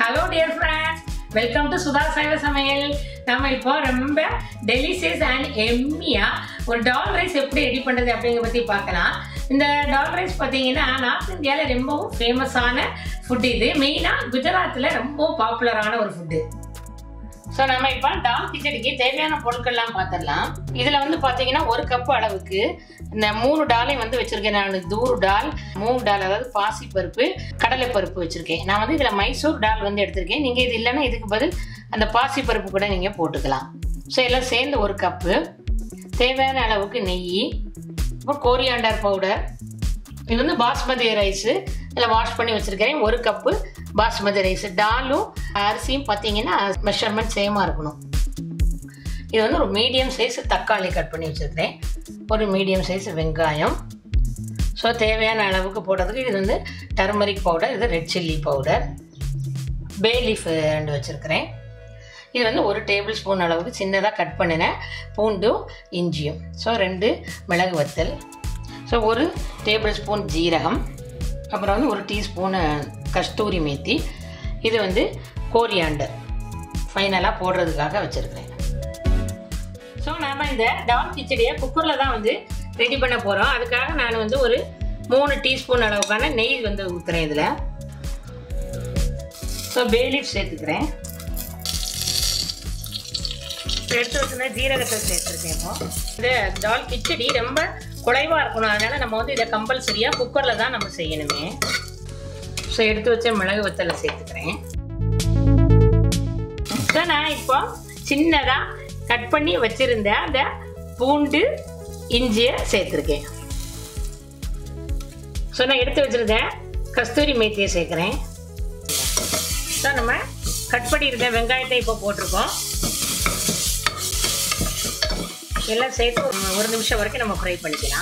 hello dear friends welcome to Sudha Saiva Samayal நம்ம இப்போ ரொம்ப டெலிசியஸ் அண்ட் எம்மியா ஒரு டால் ரைஸ் எப்படி ரெடி பண்ணுறது அப்படிங்கிற பற்றி பார்க்கலாம் இந்த டால் ரைஸ் பார்த்தீங்கன்னா நார்த் இந்தியாவில் ரொம்பவும் ஃபேமஸான ஃபுட் இது மெயினாக குஜராத்தில் ரொம்ப பாப்புலரான ஒரு ஃபுட்டு ஸோ நம்ம இப்போ டால் கிச்சடிக்கு தேவையான பொருட்கள்லாம் பார்த்துடலாம் இதில் வந்து பார்த்தீங்கன்னா ஒரு கப் அளவுக்கு இந்த மூணு டாலையும் வந்து வச்சுருக்கேன் நான் தூர் டால் மூணு டால் அதாவது பாசி பருப்பு கடலை பருப்பு வச்சுருக்கேன் நான் வந்து இதில் மைசூர் டால் வந்து எடுத்திருக்கேன் நீங்கள் இது இல்லைன்னா இதுக்கு பதில் அந்த பாசி பருப்பு கூட நீங்கள் போட்டுக்கலாம் ஸோ எல்லாம் சேர்ந்து ஒரு கப்பு தேவையான அளவுக்கு நெய் அப்புறம் கோரியாண்டர் பவுடர் இது வந்து பாஸ்மதி ரைஸு இதில் வாஷ் பண்ணி வச்சுருக்கிறேன் ஒரு கப்பு பாஸ்மதி ரைஸ் டாலும் அரிசியும் பார்த்தீங்கன்னா மெஷர்மெண்ட் சேமாக இருக்கணும் இது வந்து ஒரு மீடியம் சைஸ் தக்காளி கட் பண்ணி வச்சுருக்கிறேன் ஒரு மீடியம் சைஸ் வெங்காயம் ஸோ தேவையான அளவுக்கு போடுறதுக்கு இது வந்து டர்மரிக் பவுடர் இது red chilli powder bay leaf ரெண்டு வச்சுருக்கிறேன் இது வந்து ஒரு டேபிள் ஸ்பூன் அளவுக்கு சின்னதாக கட் பண்ணின பூண்டும் இஞ்சியும் ஸோ ரெண்டு மிளகு வத்தல் ஸோ ஒரு டேபிள் ஸ்பூன் ஜீரகம் அப்புறம் வந்து ஒரு டீஸ்பூனு கஸ்தூரி மேத்தி இது வந்து கோரியாண்டர் ஃபைனலாக போடுறதுக்காக வச்சுருக்கிறேன் ஸோ நாம் இந்த டால் கிச்சடியை குக்கரில் தான் வந்து ரெடி பண்ண போகிறோம் அதுக்காக நான் வந்து ஒரு மூணு டீஸ்பூன் அளவுக்கான நெய் வந்து ஊற்றுறேன் இதில் ஸோ பேலீஃப் சேர்த்துக்கிறேன் எடுத்து வச்சுருந்த ஜீரகத்தை சேர்த்துருக்கேன் இப்போ இந்த டால் கிச்சடி ரொம்ப குறைவாக இருக்கணும் அதனால் நம்ம வந்து இதை கம்பல்சரியாக குக்கரில் தான் நம்ம செய்யணுமே ஸோ எடுத்து வச்ச மிளகு வத்தலை சேர்த்துக்கிறேன் ஸோ நான் இப்போ சின்னதாக கட் பண்ணி வச்சுருந்த அந்த பூண்டு இஞ்சியை சேர்த்துருக்கேன் ஸோ நான் எடுத்து வச்சுருந்த கஸ்தூரி மேத்தியை சேர்க்குறேன் ஸோ நம்ம கட் பண்ணியிருந்த வெங்காயத்தை இப்போ போட்டிருக்கோம் எல்லாம் சேர்த்து ஒரு நிமிஷம் வரைக்கும் நம்ம ஃப்ரை பண்ணிக்கலாம்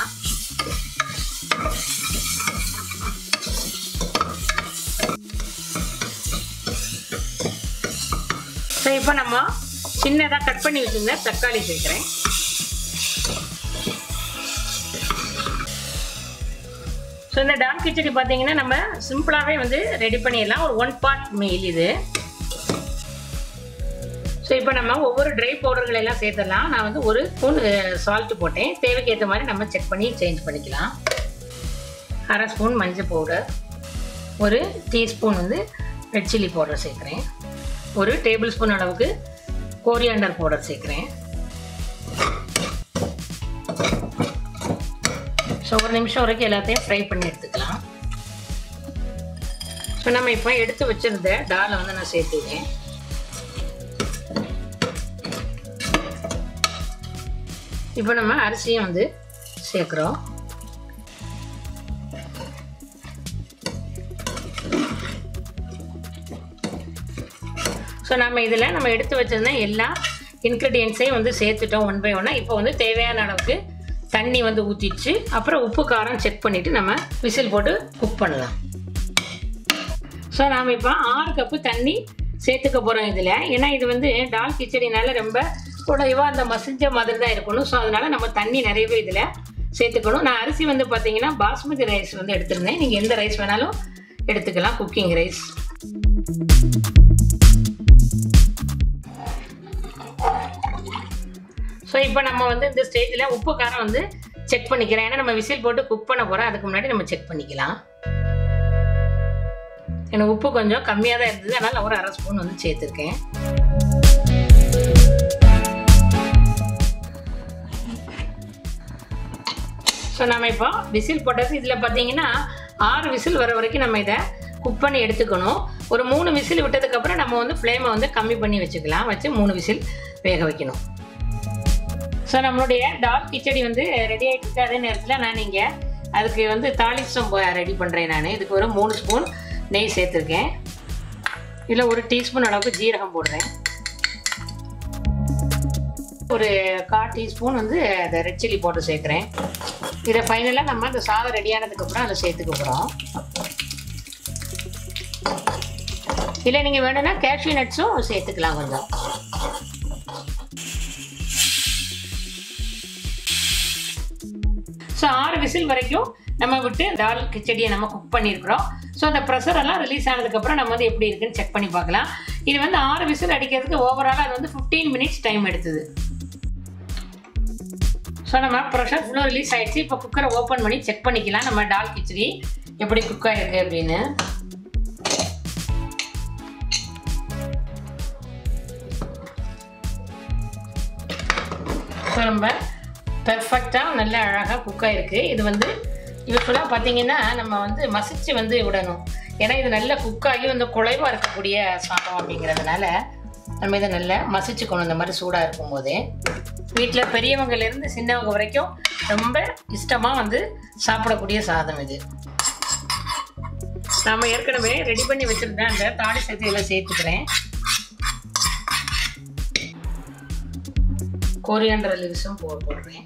ஸோ இப்போ நம்ம சின்னதாக கட் பண்ணி வச்சுருந்த தக்காளி சேர்க்குறேன் ஸோ இந்த டால் கிச்சடி பார்த்தீங்கன்னா நம்ம சிம்பிளாகவே வந்து ரெடி பண்ணிடலாம் ஒரு ஒன் பார்ட் மீல் இது ஸோ இப்போ நம்ம ஒவ்வொரு ட்ரை பவுடர்கள் எல்லாம் சேர்த்துடலாம் நான் வந்து ஒரு ஸ்பூன் சால்ட்டு போட்டேன் தேவைக்கு ஏற்ற மாதிரி நம்ம செக் பண்ணி சேஞ்ச் பண்ணிக்கலாம் அரை ஸ்பூன் மஞ்சள் பவுடர் ஒரு டீஸ்பூன் வந்து ரெட் சில்லி பவுடர் சேர்க்குறேன் ஒரு டேபிள் ஸ்பூன் அளவுக்கு கோரியாண்டர் பவுடர் சேர்க்குறேன் ஸோ ஒரு நிமிஷம் வரைக்கும் எல்லாத்தையும் ஃப்ரை பண்ணி எடுத்துக்கலாம் ஸோ நம்ம இப்போ எடுத்து வச்சுருந்த டாலை வந்து நான் சேர்த்துக்கிறேன் இப்போ நம்ம அரிசியும் வந்து சேர்க்குறோம் ஸோ நம்ம இதில் நம்ம எடுத்து வச்சிருந்த எல்லா இன்க்ரீடியன்ஸையும் வந்து சேர்த்துட்டோம் ஒன் பை ஒன்னாக இப்போ வந்து தேவையான அளவுக்கு தண்ணி வந்து ஊற்றிடுச்சு அப்புறம் உப்பு காரம் செக் பண்ணிவிட்டு நம்ம விசில் போட்டு குக் பண்ணலாம் ஸோ நாம் இப்போ ஆறு கப்பு தண்ணி சேர்த்துக்க போகிறோம் இதில் ஏன்னா இது வந்து டால் கிச்சடினால ரொம்ப குறைவாக அந்த மசிஞ்ச மாதிரி தான் இருக்கணும் ஸோ அதனால் நம்ம தண்ணி நிறையவே இதில் சேர்த்துக்கணும் நான் அரிசி வந்து பார்த்தீங்கன்னா பாஸ்மதி ரைஸ் வந்து எடுத்திருந்தேன் நீங்கள் எந்த ரைஸ் வேணாலும் எடுத்துக்கலாம் குக்கிங் ரைஸ் ஸோ இப்போ நம்ம வந்து இந்த ஸ்டேஜில் உப்பு காரம் வந்து செக் பண்ணிக்கிறேன் ஏன்னா நம்ம விசில் போட்டு குக் பண்ண போகிறோம் அதுக்கு முன்னாடி நம்ம செக் பண்ணிக்கலாம் எனக்கு உப்பு கொஞ்சம் கம்மியாக தான் இருந்தது அதனால் ஒரு அரை ஸ்பூன் வந்து சேர்த்துருக்கேன் ஸோ நம்ம இப்போ விசில் போட்டது இதில் பார்த்தீங்கன்னா ஆறு விசில் வர வரைக்கும் நம்ம இதை குக் பண்ணி எடுத்துக்கணும் ஒரு மூணு விசில் விட்டதுக்கப்புறம் நம்ம வந்து ஃப்ளேமை வந்து கம்மி பண்ணி வச்சுக்கலாம் வச்சு மூணு விசில் வேக வைக்கணும் ஸோ நம்மளுடைய டால் கிச்சடி வந்து ரெடி ஆகிட்டு இருக்கு அதே நேரத்தில் நான் நீங்கள் அதுக்கு வந்து தாளிசம் ரெடி பண்ணுறேன் நான் இதுக்கு ஒரு மூணு ஸ்பூன் நெய் சேர்த்துருக்கேன் இதில் ஒரு டீஸ்பூன் அளவுக்கு ஜீரகம் போடுறேன் ஒரு கால் டீஸ்பூன் வந்து அந்த ரெட் சில்லி போட்டு சேர்க்குறேன் இதை ஃபைனலாக நம்ம அந்த சாதம் ரெடியானதுக்கப்புறம் அதில் சேர்த்துக்க போகிறோம் இல்லை நீங்கள் வேணும்னா கேஷ்யூ நட்ஸும் சேர்த்துக்கலாம் கொஞ்சம் ஸோ ஆறு விசில் வரைக்கும் நம்ம விட்டு டால் கிச்சடியை நம்ம குக் பண்ணியிருக்கிறோம் ஸோ அந்த ப்ரெஷர் எல்லாம் ரிலீஸ் ஆனதுக்கப்புறம் நம்ம வந்து எப்படி இருக்குன்னு செக் பண்ணி பார்க்கலாம் இது வந்து ஆறு விசில் அடிக்கிறதுக்கு ஓவராலாக அது வந்து ஃபிஃப்டீன் மினிட்ஸ் டைம் எடுத்தது ஸோ நம்ம ப்ரெஷர் ஃபுல்லாக ரிலீஸ் ஆயிடுச்சு இப்போ குக்கரை ஓப்பன் பண்ணி செக் பண்ணிக்கலாம் நம்ம டால் கிச்சடி எப்படி குக் ஆகிருக்கு அப்படின்னு ஸோ நம்ம பெர்ஃபெக்டாக நல்ல அழகாக குக் ஆகிருக்கு இது வந்து யூஸ்வலாக பார்த்தீங்கன்னா நம்ம வந்து மசிச்சு வந்து விடணும் ஏன்னா இது நல்ல குக் ஆகி வந்து குலைவாக இருக்கக்கூடிய சாதம் அப்படிங்கிறதுனால நம்ம இதை நல்லா மசிச்சுக்கணும் இந்த மாதிரி சூடாக இருக்கும்போதே வீட்டில் பெரியவங்கலேருந்து சின்னவங்க வரைக்கும் ரொம்ப இஷ்டமாக வந்து சாப்பிடக்கூடிய சாதம் இது நாம் ஏற்கனவே ரெடி பண்ணி வச்சுருந்தேன் அந்த தாலி சேர்த்து எல்லாம் சேர்த்துக்கிறேன் கொரியாண்டர் லீவ்ஸும் போ போடுறேன்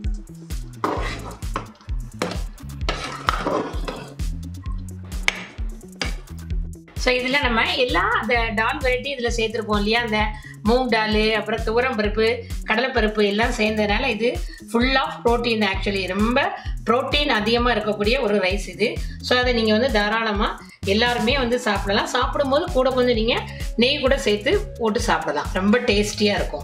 ஸோ இதில் நம்ம எல்லா அந்த டால் வெரைட்டி இதில் சேர்த்துருப்போம் இல்லையா அந்த மூங் டால் அப்புறம் துவரம் பருப்பு கடலைப்பருப்பு எல்லாம் சேர்ந்ததுனால இது ஃபுல் ஆஃப் ப்ரோட்டீன் ஆக்சுவலி ரொம்ப ப்ரோட்டீன் அதிகமாக இருக்கக்கூடிய ஒரு ரைஸ் இது ஸோ அதை நீங்கள் வந்து தாராளமாக எல்லாருமே வந்து சாப்பிடலாம் சாப்பிடும்போது கூட கொஞ்சம் நீங்கள் நெய் கூட சேர்த்து போட்டு சாப்பிடலாம் ரொம்ப டேஸ்டியாக இருக்கும்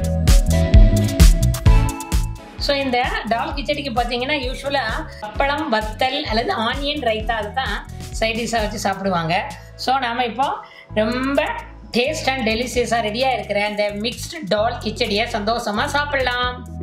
ஸோ இந்த டால் கிச்சடிக்கு பார்த்தீங்கன்னா யூஸ்வலாக அப்பளம் வத்தல் அல்லது ஆனியன் ரைத்தா அதுதான் சைட் டிஷ்ஷாக வச்சு சாப்பிடுவாங்க ஸோ நாம் இப்போ ரொம்ப டேஸ்ட் அண்ட் டெலிசியஸாக ரெடியாக இருக்கிற அந்த மிக்ஸ்டு டால் கிச்சடியை சந்தோஷமாக சாப்பிடலாம்